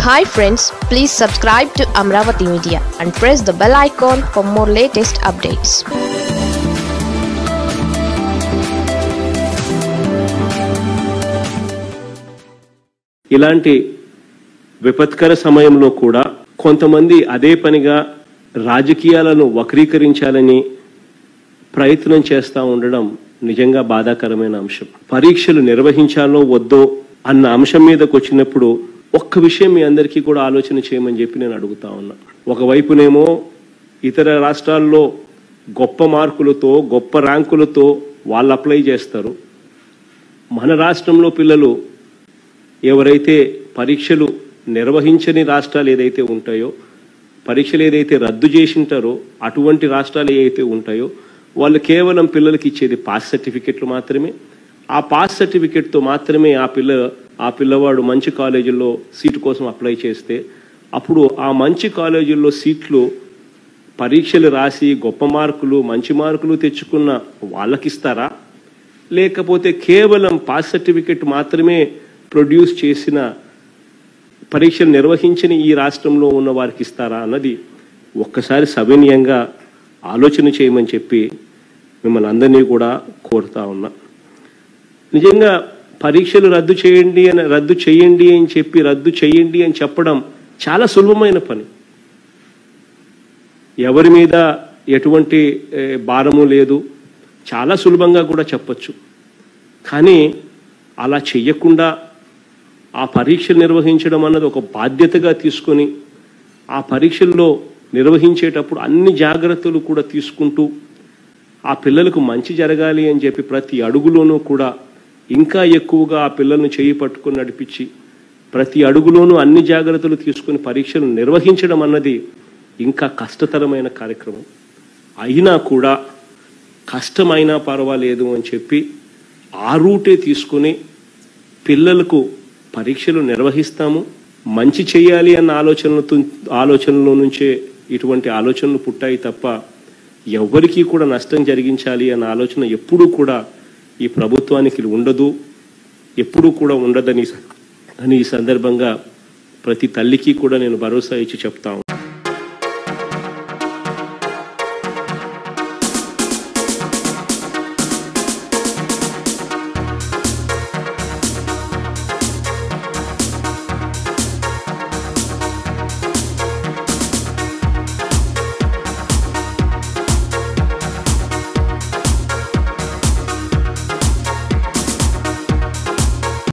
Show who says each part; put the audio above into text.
Speaker 1: Hi friends please subscribe to Amaravati media and press the bell icon for more latest updates
Speaker 2: ఇలాంటి విపత్కర సమయంలో కూడా కొంతమంది అదే పనిగా రాజకీయాలను వక్రీకరించాలని ప్రయత్నం చేస్తూ ఉండడం నిజంగా బాధాకరమైన అంశం పరీక్షలు నిర్వహించాలో వద్దో అన్న అంశం మీదకి వచ్చినప్పుడు ఒక్క విషయం మీ అందరికీ కూడా ఆలోచన చేయమని చెప్పి నేను అడుగుతా ఉన్నా ఒకవైపునేమో ఇతర రాష్ట్రాల్లో గొప్ప మార్కులతో గొప్ప ర్యాంకులతో వాళ్ళు అప్లై చేస్తారు మన రాష్ట్రంలో పిల్లలు ఎవరైతే పరీక్షలు నిర్వహించని రాష్ట్రాలు ఏదైతే ఉంటాయో పరీక్షలు ఏదైతే రద్దు చేసింటారో అటువంటి రాష్ట్రాలు ఏవైతే ఉంటాయో వాళ్ళు కేవలం పిల్లలకి ఇచ్చేది పాస్ సర్టిఫికెట్లు మాత్రమే ఆ పాస్ సర్టిఫికెట్తో మాత్రమే ఆ పిల్ల ఆ పిల్లవాడు మంచి కాలేజీల్లో సీటు కోసం అప్లై చేస్తే అప్పుడు ఆ మంచి కాలేజీల్లో సీట్లు పరీక్షలు రాసి గొప్ప మార్కులు మంచి మార్కులు తెచ్చుకున్న వాళ్ళకిస్తారా లేకపోతే కేవలం పాస్ సర్టిఫికెట్ మాత్రమే ప్రొడ్యూస్ చేసిన పరీక్షలు నిర్వహించని ఈ రాష్ట్రంలో ఉన్న వారికి ఇస్తారా అన్నది ఒక్కసారి సవినయంగా ఆలోచన చేయమని చెప్పి మిమ్మల్ని అందరినీ కూడా కోరుతా ఉన్నా నిజంగా పరీక్షలు రద్దు చేయండి అని రద్దు చేయండి అని చెప్పి రద్దు చేయండి అని చెప్పడం చాలా సులభమైన పని ఎవరి మీద ఎటువంటి ఏ, భారము లేదు చాలా సులభంగా కూడా చెప్పొచ్చు కానీ అలా చెయ్యకుండా ఆ పరీక్షలు నిర్వహించడం అన్నది ఒక బాధ్యతగా తీసుకొని ఆ పరీక్షల్లో నిర్వహించేటప్పుడు అన్ని జాగ్రత్తలు కూడా తీసుకుంటూ ఆ పిల్లలకు మంచి జరగాలి అని చెప్పి ప్రతి అడుగులోనూ కూడా ఇంకా ఎక్కువగా ఆ పిల్లల్ని చేయి పట్టుకొని నడిపించి ప్రతి అడుగులోనూ అన్ని జాగ్రత్తలు తీసుకుని పరీక్షలు నిర్వహించడం అన్నది ఇంకా కష్టతరమైన కార్యక్రమం అయినా కూడా కష్టమైనా పర్వాలేదు అని చెప్పి ఆ రూటే తీసుకుని పిల్లలకు పరీక్షలు నిర్వహిస్తాము మంచి చేయాలి అన్న ఆలోచనలతో ఆలోచనలో నుంచే ఇటువంటి ఆలోచనలు పుట్టాయి తప్ప ఎవరికీ కూడా నష్టం జరిగించాలి అన్న ఆలోచన ఎప్పుడూ కూడా ఈ ప్రభుత్వానికి ఉండదు ఎప్పుడూ కూడా ఉండదని అని ఈ సందర్భంగా ప్రతి తల్లికి కూడా నేను భరోసా ఇచ్చి చెప్తా ఉన్నాను.